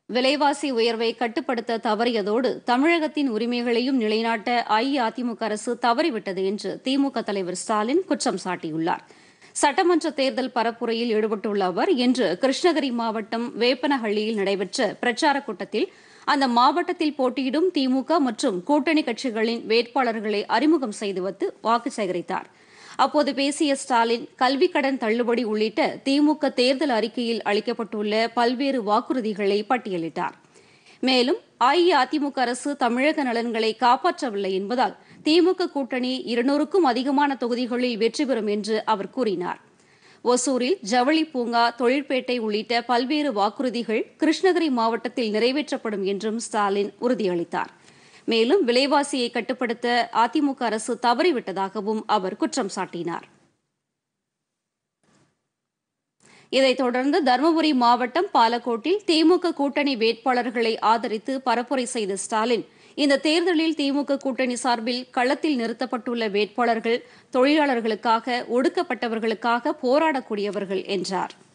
விலைவாசி உயர்வை கட்டுப்படுத்த தவறியதோடு தமிழகத்தின் உரிமைகளையும் நிலைநாட்ட அஇஅதிமுக அரசு தவறிவிட்டது என்று திமுக தலைவர் ஸ்டாலின் குற்றம் சாட்டியுள்ளார் சட்டமன்ற தேர்தல் பரப்புரையில் ஈடுபட்டுள்ள அவர் இன்று கிருஷ்ணகிரி மாவட்டம் வேப்பனஹள்ளியில் நடைபெற்ற பிரச்சாரக் கூட்டத்தில் அந்த மாவட்டத்தில் போட்டியிடும் திமுக மற்றும் கூட்டணி கட்சிகளின் வேட்பாளர்களை அறிமுகம் செய்து வைத்து வாக்கு சேகரித்தார் அப்போது பேசிய ஸ்டாலின் கல்விக் கடன் தள்ளுபடி உள்ளிட்ட திமுக தேர்தல் அறிக்கையில் அளிக்கப்பட்டுள்ள பல்வேறு வாக்குறுதிகளை பட்டியலிட்டார் மேலும் அஇஅதிமுக அரசு தமிழக நலன்களை காப்பாற்றவில்லை என்பதால் திமுக கூட்டணி இருநூறுக்கும் அதிகமான தொகுதிகளில் வெற்றி பெறும் என்று அவர் கூறினார் ஒசூரில் ஜவுளி பூங்கா தொழிற்பேட்டை உள்ளிட்ட பல்வேறு வாக்குறுதிகள் கிருஷ்ணகிரி மாவட்டத்தில் நிறைவேற்றப்படும் என்றும் ஸ்டாலின் உறுதியளித்தார் மேலும் விலைவாசியை கட்டுப்படுத்த அதிமுக அரசு தவறிவிட்டதாகவும் அவர் குற்றம் சாட்டினார் இதைத் தொடர்ந்து தருமபுரி மாவட்டம் பாலக்கோட்டில் திமுக கூட்டணி வேட்பாளர்களை ஆதரித்து பரப்புரை செய்த ஸ்டாலின் இந்த தேர்தலில் திமுக கூட்டணி சார்பில் களத்தில் நிறுத்தப்பட்டுள்ள வேட்பாளர்கள் தொழிலாளர்களுக்காக ஒடுக்கப்பட்டவர்களுக்காக போராடக்கூடியவர்கள் என்றார்